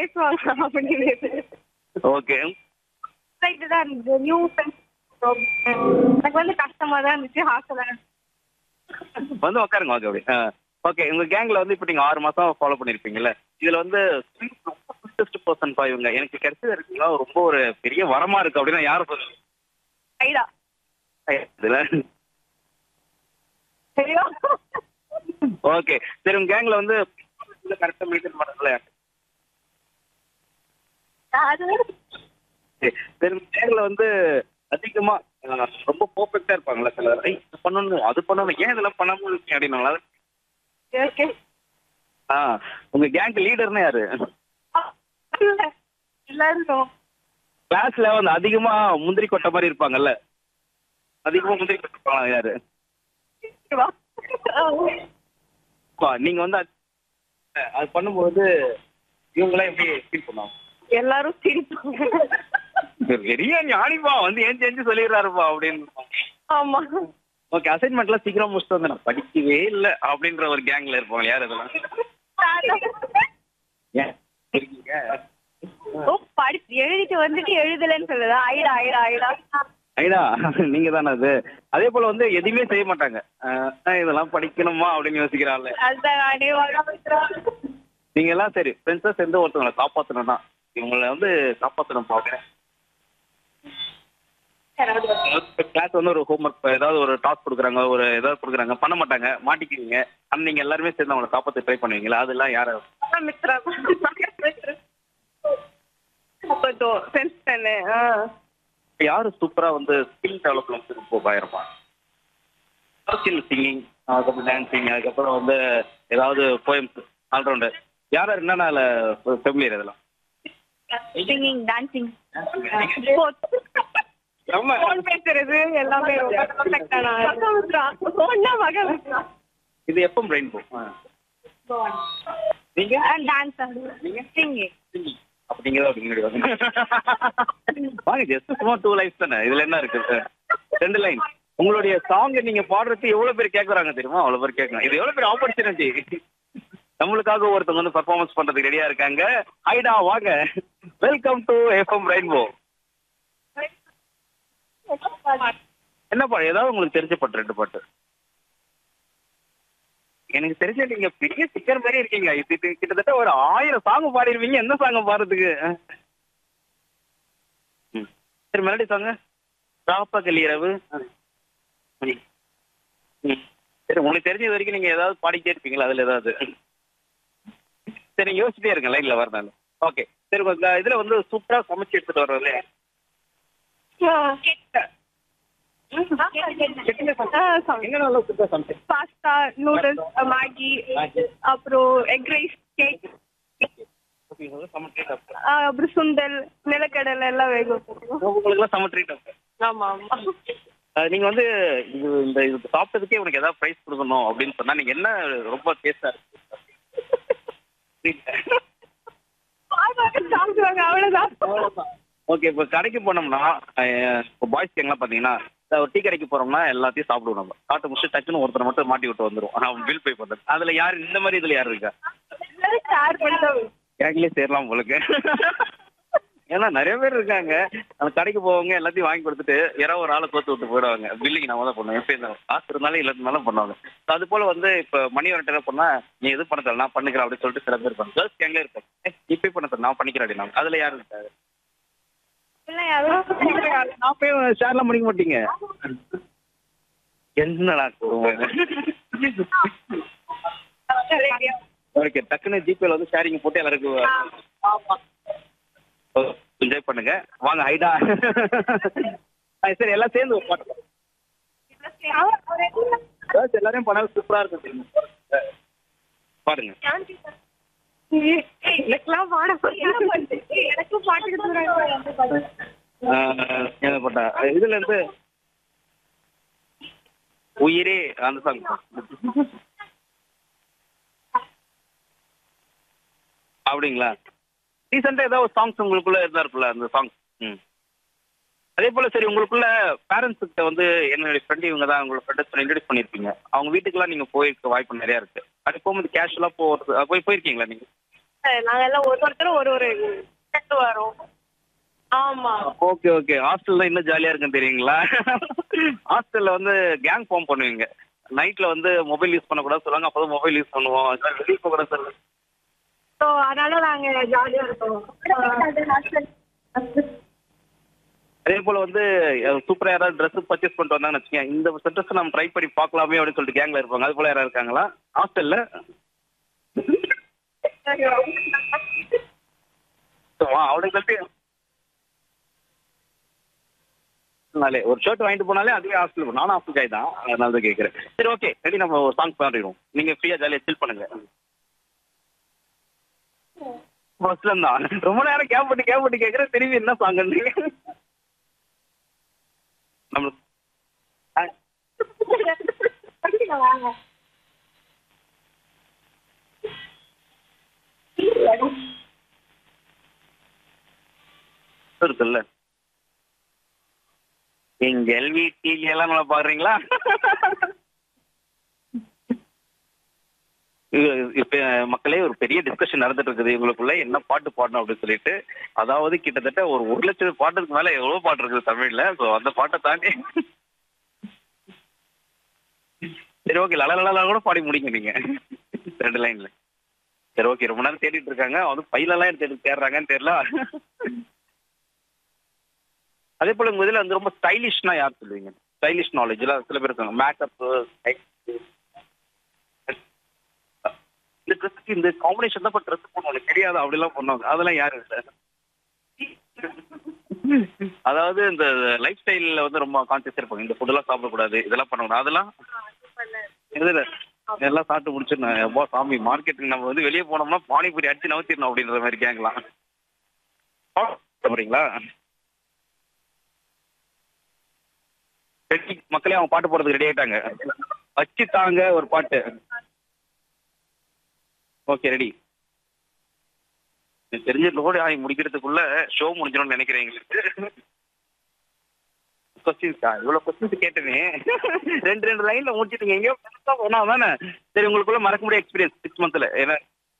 பேசுவாங்க அப்படின்னு okay right தான் இருந்தது நியூ ஃப்ரெண்ட்ஸ் எனக்கு வந்து கஷ்டமா தான் இருந்துச்சு ஹாஸ்டலாக வந்து உட்காருங்க ஓகே அப்படி ஓகே உங்க கேங்ல வந்து இப்போ நீங்க ஆறு மாசம் ஃபாலோ பண்ணிருப்பீங்கல்ல இதுல வந்து ரொம்ப ஃபிட்டஸ்ட் பர்சன் பா இவங்க எனக்கு கிடைச்சது இருக்குங்களா ரொம்ப ஒரு பெரிய வரமா இருக்கு அப்படின்னா யாரை சொல்லுங்க ஐடா இதுல சரியா ஓகே சரி உங்க கேங்ல வந்து கரெக்டா மெயின்டைன் பண்ணல அது சரி சரி உங்க கேங்ல வந்து அதிகமா அஹ், ரொம்ப பர்ஃபெக்டா இருப்பாங்களா சிலர் ஐய், இது பண்ணணும் அது பண்ணணும் ஏன் இதெல்லாம் பண்ணாம இருக்கீங்க அப்படின்னாங்களா ஓகே ஆ உங்க கேங்க் லீடர்னா யாரு எல்லாரும் கிளாஸ்ல வந்து அதிகமா முந்திரி கொட்டை மாதிரி இருப்பாங்கல்ல அதிகமா முந்திரி கொட்டை இருப்பாங்களா யாரு அப்பா, நீங்க வந்து அது- அது பண்ணும்போது இவங்களாம் எப்படி ஃபீல் பண்ணுவாங்க எல்லாரும் சிரிப்பாங்க பெரிய ஞானிப்பா வந்து ஏன் செஞ்சு சொல்லிடுறாருப்பா அப்படின்னு ஆமா ஓகே அசைன்மெண்ட்லாம் சீக்கிரம் முடிச்சுட்டு வந்து நான் படிக்கவே இல்லை அப்படின்ற ஒரு கேங்ல இருப்பாங்க யார் அதெல்லாம் ஏன் இருக்கீங்க ஓ படிச்சு எழுதிட்டு வந்துட்டு எழுதலைன்னு சொல்லுதா ஐடா ஐடா ஐடா ஐடா நீங்க தானே அது அதே போல வந்து எதுவுமே செய்ய மாட்டாங்க அஹ் இதெல்லாம் படிக்கணுமா அப்படின்னு யோசிக்கிறாள் அதுதான் நானே வர வைக்கிறேன் நீங்க எல்லாம் சரி ஃப்ரெண்ட்ஸா சேர்ந்து ஒருத்தவங்களை காப்பாத்தணும்னா இவங்களை வந்து காப்பாத்தணும் பாக்க கிளாஸ் வந்து ஒரு ஹோம்ஒர்க் ஏதாவது ஒரு டாஸ்க் கொடுக்குறாங்க ஒரு ஏதாவது கொடுக்குறாங்க பண்ண மாட்டாங்க மாட்டிக்குவீங்க ஆனா நீங்க எல்லாருமே சேர்ந்து அவங்களை காப்பாத்த ட்ரை பண்ணுவீங்களா அதெல்லாம் யார மித்ரா அப்போ ஃப்ரெண்ட்ஸ் தானே ஆ யாரு சூப்பரா வந்து ஸ்கில் டெவலப்மெண்ட் ரொம்ப பயரமா ஸ்கில் சிங்கிங் அதுக்கப்புறம் டான்சிங் அதுக்கப்புறம் வந்து ஏதாவது போயம்ஸ் ஆல்ரவுண்டர் யார் யார் என்னென்ன அதில் ஃபெமிலியர் இதெல்லாம் சிங்கிங் டான்சிங் நம்ம ஃபோன் பேசுறது எல்லாமே ரொம்ப perfect-ஆ நான் ஒண்ணா மகன் இது எப்போ பிரெயின் போகும் நீங்க டான்ஸ் ஆடுவேன் நீங்க சிங்கிங் அப்ப நீங்க தான் முன்னாடி வாங்க வாங்க ஜஸ்ட் சும்மா டூ லைஃப் தானே இதுல என்ன இருக்கு ரெண்டு லைன் உங்களுடைய சாங் நீங்க பாடுறது எவ்வளவு பேர் கேக்குறாங்க தெரியுமா அவ்வளவு பேர் கேட்கணும் இது எவ்வளவு பேர் ஆப்பர்ச்சுனிட்டி நம்மளுக்காக ஒருத்தவங்க வந்து பர்ஃபார்மன்ஸ் பண்றதுக்கு ரெடியா இருக்காங்க ஹைடா வாங்க வெல்கம் டு எஃப்எம் ரெயின்போ என்ன பாடு ஏதாவது உங்களுக்கு தெரிஞ்ச பாட்டு ரெண்டு பாட்டு எனக்கு தெரிஞ்ச நீங்க பெரிய சிக்கர் மாதிரி இருக்கீங்க இது இது கிட்டத்தட்ட ஒரு ஆயிரம் சாங் பாடிருவீங்க எந்த சாங் பாடுறதுக்கு ம். சரி மெலடி சாங் ராப்பகல் இரவு ம். ம். சரி உங்களுக்கு தெரிஞ்சது வரைக்கும் நீங்க ஏதாவது பாடிக்கிட்டே இருப்பீங்களா அதுல ஏதாவது சரி யோசிச்சிட்டே இருங்க லைன்ல வரனால ஓகே சரி உங்க இதுல வந்து சூப்பரா சமைச்சு எடுத்துட்டு வர்றது என்ன சூப்பரா சமைச்சு பாஸ்தா நூடுல்ஸ் மேகி அப்புறம் எக் ரைஸ் கேக் அப்புறம் சுண்டல் நிலக்கடலை எல்லாம் வேக வைப்போம் உங்களுக்குலாம் செம ட்ரீட் ஆமா ஆமா நீங்க வந்து இது இந்த இது சாப்பிட்டதுக்கே உனக்கு ஏதாவது ப்ரைஸ் கொடுக்கணும் அப்படின்னு சொன்னா நீங்க என்ன ரொம்ப டேஸ்டா இருக்கு சாப்பிடுவாங்க அவ்வளவுதான் ஓகே இப்போ கடைக்கு போனோம்னா அஹ், இப்போ பாய்ஸ் கேங்லாம் பார்த்தீங்கன்னா இந்த ஒரு டீ கடைக்கு போறோம்னா எல்லாத்தையும் சாப்பிடுவோம் நம்ம சாப்பிட்டு முடிச்சு டக்குன்னு ஒருத்தரை மட்டும் மாட்டி விட்டு வந்துரும் அவன் பில் பே பண்றது அதுல யாரு இந்த மாதிரி இதுல யாரு இருக்கா எல்லாரும் ஷேர் பண்ணிதான் கேங்லயே சேரலாம் உங்களுக்கு ஏன்னா நிறைய பேர் இருக்காங்க அந்த கடைக்கு போவாங்க எல்லாத்தையும் வாங்கி கொடுத்துட்டு யாராவது ஒரு ஆளை கோத்து விட்டு போயிடுவாங்க பில்லிங் நம்ம தான் பண்ணுவோம் எப்பயும் தான். காசு இருந்தாலும் இல்லாதனாலும் பண்ணுவாங்க So, அது போல வந்து இப்போ மணி வரட்டு என்ன பண்ணா நீ எது பண்ண தரல நான் பண்ணிக்கிறேன் அப்படின்னு சொல்லிட்டு சில பேர் இருப்பாங்க கேர்ள்ஸ் கேங்ல இருப்பாங்க "ஏய், நீ பே பண்ண தர நான் பண்ணிக்கிறேன் அப்படின்னா அதுல யாரு இருக்காரு இல்ல யாரும் நான் போய் ஷேர்லாம் பண்ணிக்க மாட்டீங்க என்னடா ஓகே டக்குன்னு ஜிபேல வந்து ஷேரிங் போட்டு எல்லாருக்கும் என்ஜாய் பண்ணுங்க வாங்க ஹைடா சரி எல்லாம் சேர்ந்து ஒரு பாட்டு Girls எல்லாரையும் பண்ணாலும் சூப்பரா இருக்கும் தெரியுமா பாருங்க எனக்குலாம் பாட எனக்கும் பாட்டு கத்துறாங்க ஆஹ், என்ன பாட்டா இதுல இருந்து உயிரே அந்த சாங் அப்படிங்களா ரீசெண்டாக ஏதாவது சாங்ஸ் உங்களுக்குள்ள இருந்தா இருக்குல்ல அந்த சாங் ம் அதே போல சரி உங்களுக்குள்ள பேரண்ட்ஸ் கிட்ட வந்து என்னுடைய ஃப்ரெண்ட் இவங்க தான் உங்களோட ஃப்ரெண்ட்ஸ் இன்ட்ரடியூஸ் பண்ணியிருப்பீங்க அவங்க வீட்டுக்குலாம் நீங்க போயிருக்க வாய்ப்பு நிறைய இருக்கு அது போகும்போது கேஷுவலா போகிறது போய் போயிருக்கீங்களா நீங்க நாங்க எல்லாம் ஒரு ஒருத்தரும் ஒரு ஒரு செட்டு வரோம் ஆமா ஓகே ஓகே ஹாஸ்டல்ல இன்னும் ஜாலியா இருக்குன்னு தெரியுங்களா ஹாஸ்டல்ல வந்து கேங் ஃபார்ம் பண்ணுவீங்க நைட்ல வந்து மொபைல் யூஸ் பண்ணக்கூடாது சொல்லுவாங்க அப்பதான் மொபைல் யூஸ் பண்ணுவோம் அதனால வெளியே போக கூடாது சொல்லுங்க ஸோ அதனால நாங்க ஜாலியா இருக்கோம் அதே போல வந்து சூப்பரா யாராவது ட்ரெஸ் பர்ச்சேஸ் பண்ணிட்டு வந்தாங்கன்னு வச்சுக்கோங்க இந்த ட்ரெஸ் நம்ம ட்ரை பண்ணி பார்க்கலாமே அப்படின்னு சொல்லிட்டு கேங்ல இருப்பாங்க அது போல யாராவது இருக்காங்களா ஹாஸ்டல்ல அவளுக்கு கட்டி நாளே ஒரு ஷர்ட் வாங்கிட்டு போனாலே அதுவே ஹாஸ்டல் நானும் ஹாஸ்டல் காய் தான் அதனால தான் கேட்குறேன் சரி ஓகே ரெடி நம்ம ஒரு சாங் பாடிடுவோம் நீங்க ஃப்ரீயா ஜாலியா சில் பண்ணுங்க ஃபர்ஸ்ட்ல தான் ரொம்ப நேரம் கேப் பண்ணி கேப் பண்ணி கேட்குறேன் திரும்பி என்ன சாங் நம்மளுக்கு ஆ, வாங்க இருக்குல்ல எங்கள் வீட்டில் எல்லாம் நல்லா பாக்குறீங்களா இது இப்ப மக்களே ஒரு பெரிய டிஸ்கஷன் நடந்துட்டு இருக்குது இவங்களுக்குள்ள என்ன பாட்டு பாடணும் அப்படின்னு சொல்லிட்டு அதாவது கிட்டத்தட்ட ஒரு ஒரு லட்சம் பாட்டுக்கு மேல எவ்வளவு பாட்டு இருக்குது தமிழ்ல சோ அந்த பாட்டை தாண்டி சரி ஓகே லலலலா கூட பாடி முடிங்க நீங்க ரெண்டு லைன்ல சரி ஓகே ரொம்ப நேரம் தேடிட்டு இருக்காங்க வந்து பையிலெல்லாம் எடுத்து தேடுறாங்கன்னு தெரியல அதே போல உங்க இதுல வந்து ரொம்ப ஸ்டைலிஷ்னா யார் சொல்லுவீங்க ஸ்டைலிஷ் நாலேஜ்ல சில பேர் இருக்காங்க மேக்கப் இந்த ட்ரெஸ்க்கு இந்த காம்பினேஷன் தான் இப்போ ட்ரெஸ் போடணும் உனக்கு தெரியாது அப்படிலாம் பண்ணுவாங்க அதெல்லாம் யாரு சார் அதாவது இந்த லைஃப் ஸ்டைல்ல வந்து ரொம்ப கான்சியஸ் இருப்பாங்க இந்த ஃபுட்டெல்லாம் சாப்பிடக்கூடாது இதெல்லாம் பண்ணக்கூடாது அதெல்லாம் இதுல எல்லாம் சாப்பிட்டு முடிச்சிடணும் எப்போ சாமி மார்க்கெட்டுக்கு நம்ம வந்து வெளியே போனோம்னா பானிபூரி அடிச்சு நவுத்திடணும் அப்படின்ற மாதிரி கேட்கலாம் போறீங்களா ரெடி மக்களே அவங்க பாட்டு போடுறதுக்கு ரெடி ஆயிட்டாங்க வச்சு தாங்க ஒரு பாட்டு ஓகே ரெடி எனக்கு தெரிஞ்ச லோடு ஆகி முடிக்கிறதுக்குள்ள ஷோ முடிஞ்சிடும்னு நினைக்கிறேன் எங்களுக்கு கொஸ்டின்ஸா இவ்வளோ கொஸ்டின்ஸ் கேட்டேனே ரெண்டு ரெண்டு லைன்ல முடிச்சிட்டீங்க எங்கேயோ பெருசா போனா தானே சரி உங்களுக்குள்ள மறக்க முடியாத எக்ஸ்பீரியன்ஸ் சிக்ஸ் மந்த்ல ஏன்னா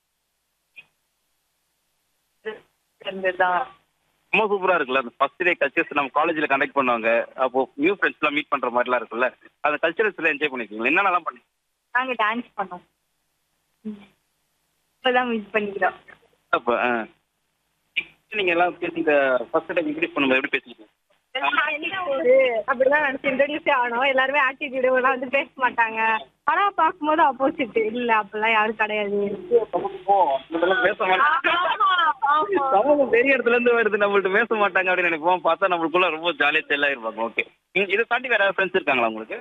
ரொம்ப சூப்பரா இருக்குல்ல அந்த ஃபர்ஸ்ட் டே கல்ச்சர்ஸ் நம்ம காலேஜ்ல கண்டக்ட் பண்ணுவாங்க அப்போ நியூ ஃப்ரெண்ட்ஸ் எல்லாம் மீட் பண்ற மாதிரிலாம் இருக்குல்ல அந்த கல்ச்சரல்ஸ்ல என்ஜாய் பண்ணிருக்கீங்களா என்னென்னலாம் பண்ணி நாங்க டான்ஸ் பண்ணோம் இப்பதான் மிஸ் பண்ணிக்கிறோம் அப்போ ஆ. நீங்க எல்லாம் பேசி இந்த ஃபர்ஸ்ட் டைம் இன்க்ரீஸ் பண்ணும்போது எப்படி பேசிருக்கீங்க அப்படிதான் நினைச்சு இன்ட்ரடியூஸே ஆனோம் எல்லாருமே ஆட்டிடியூடு எல்லாம் வந்து பேச மாட்டாங்க ஆனா பார்க்கும்போது ஆப்போசிட் இல்ல அப்பெல்லாம் யாரும் கிடையாது இதெல்லாம் பேச மாட்டாங்க சமூகம் பெரிய இடத்துல இருந்து வருது நம்மள்ட்ட பேச மாட்டாங்க அப்படின்னு நினைப்போம் பார்த்தா நம்மளுக்குள்ள ரொம்ப ஜாலியா செல்லா இருப்பாங்க ஓகே இதை தாண்டி வேற ஃப்ரெண்ட்ஸ் இருக்காங்களா உங்களுக்கு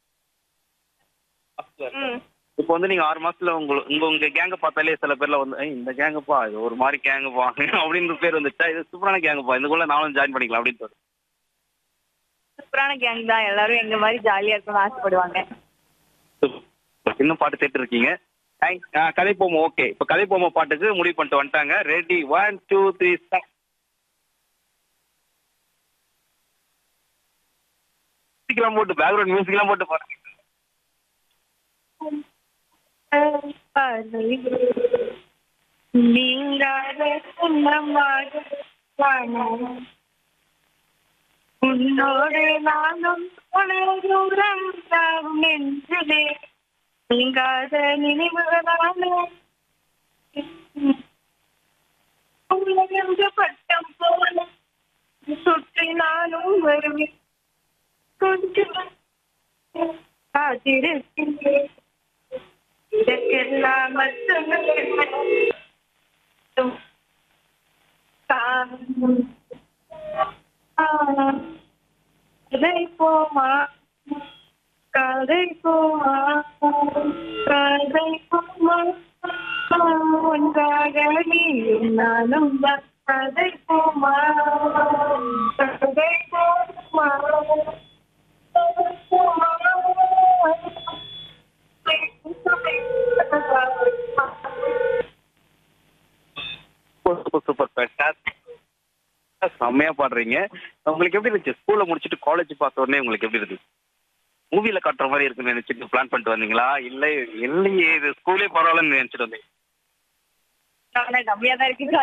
ம். இப்போ வந்து நீங்க ஆறு மாசத்துல உங்க உங்க உங்க கேங்க பார்த்தாலே சில பேர்ல வந்து "ஏய், இந்த கேங்குப்பா இது ஒரு மாதிரி கேங்குப்பா அப்படின்னு பேர் வந்துச்சா இது சூப்பரான கேங்குப்பா இதுக்குள்ள நானும் ஜாயின் பண்ணிக்கலாம் அப்படின்னு தோணுது. சூப்பரான கேங் தான் எல்லாரும் எங்க மாதிரி ஜாலியா இருக்கணும்னு ஆசைப்படுவாங்க இன்னும் பாட்டு கேட்டு இருக்கீங்க Thank- ஆ, கதை போமோ ஓகே இப்போ கதை போமோ பாட்டுக்கு முடிவு பண்ணிட்டு வந்துட்டாங்க ready one two three start மியூசிக்லாம் போட்டு பேக்ரவுண்ட் மியூசிக்லாம் போட்டு பாருங்க நீங்காத சொந்தமாக வாழும். உன்னோடு நானும் தூரம் தாவும் என்றே நீங்காத நினைவுகளான உலகென்ற பட்டம் போல சுற்றி நானும் வருவேன் கொஞ்சம் காத்திருக்கின்றேன் இதற்கெல்லாம் கதை போமா கதை போமா கதை போமா ஒன்றாக நீயும் நானும் தான். கதை போமா கதை போமா கதை போமா சூப்பர் சூப்பர் ஃபேண்டாஸ்டிக் செம்மையா பாடுறீங்க உங்களுக்கு எப்படி இருந்துச்சு ஸ்கூல்ல முடிச்சுட்டு காலேஜ் பார்த்த உடனே உங்களுக்கு எப்படி இருந்துச்சு மூவில காட்டுற மாதிரி இருக்குன்னு நினைச்சிட்டு பிளான் பண்ணிட்டு வந்தீங்களா இல்ல இல்லையே இது ஸ்கூலே பரவாயில்லன்னு நினைச்சிட்டு வந்தீங்க ஆனா கம்மியா தான் இருக்கு